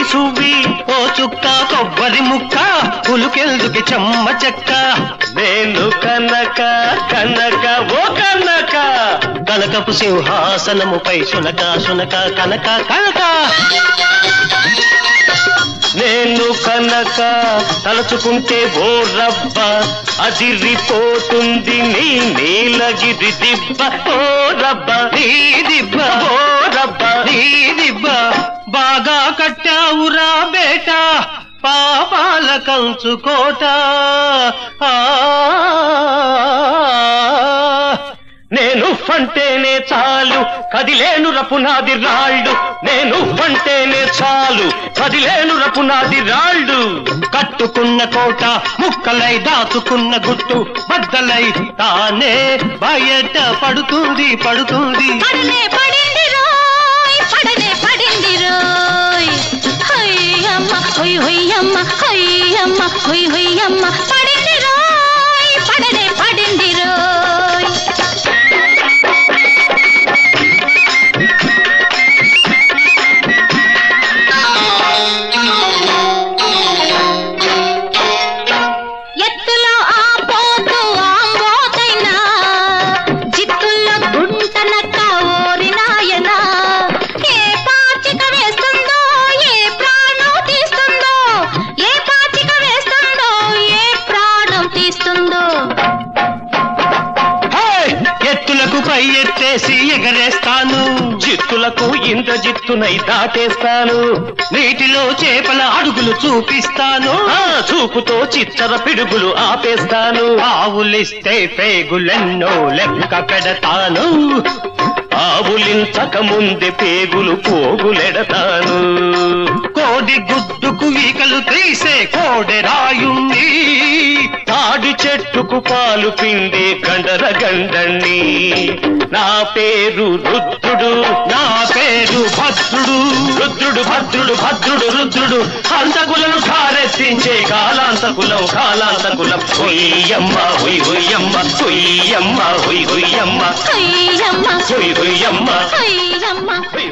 సువ్వి ఓ చుక్క కొబ్బరి ముక్క పులుకెందుకి చెమ్మ చెక్క నేను కనక కనక ఓ కనక కనకపు సింహాసనముపై సునక సునక కనక కనక నేను కనక తలుచుకుంటే ఓ రబ్బ అదిరిపోతుంది నీ నీలగిరి దిబ్బ ఓ రబ్బ నీ దిబ్బ ఓ రబ్బ నీ దిబ్బ బాగా కట్టావురా బేట పాపాల కంచుకోట ఆ నేను ఫంటేనే చాలు కదిలేను రపునాది రాళ్ళు నేను ఫంటేనే చాలు కదిలేను రపునాది రాళ్ళు కట్టుకున్న కోట ముక్కలై దాచుకున్న గుట్టు బద్దలై తానే బయట పడుతుంది పడుతుంది పడనే పడింది రోయ్ పడనే పడింది రోయ్ హయ్యమ్మ హొయ్ హొయ్యమ్మ హయ్యమ్మ హొయ్ హొయ్యమ్మ పడింది రోయ్ పడనే పడింది రోయ్ ఎత్తులో ఆ పోతు ఆంబోతైనా జిత్తుల్లో గుంటనక్క ఓరినాయన ఏ పాచిక వేస్తుందో ఏ ప్రాణం తీస్తుందో ఏ పాచిక వేస్తుందో ఏ ప్రాణం తీస్తుందో హే! ఎత్తులకు పై ఎత్తేసి ఎగరేస్తాను జిత్తులకు ఇంత జిత్తునై దాటేస్తాను నీటిలో చేపల అడుగులు చూపిస్తాను ఆ చూపుతో చిచ్చర పిడుగులు ఆపేస్తాను ఆవులిస్తే పేగులెన్నో లెక్క పెడతాను ఆవులించక ముందే పేగులు పోగులెడతాను కోడి గుడ్డుకు ఈకలు తీసే కోడె రాయుంది తాడి చెట్టుకు పాలు పిండే గండర గండణ్ణి నా పేరు రుద్రుడు నా పేరు భద్రుడు రుద్రుడు భద్రుడు భద్రుడు రుద్రుడు హంతకులను ఠారెత్తించే కాలాంతకులం కాలాంతకులం హొయ్యమ్మ హొయ్ హొయ్యమ్మ హొయ్యమ్మ హొయ్ హొయ్యమ్మ హయ్యమ్మ హొయ్ హొయ్యమ్మ హయ్యమ్మ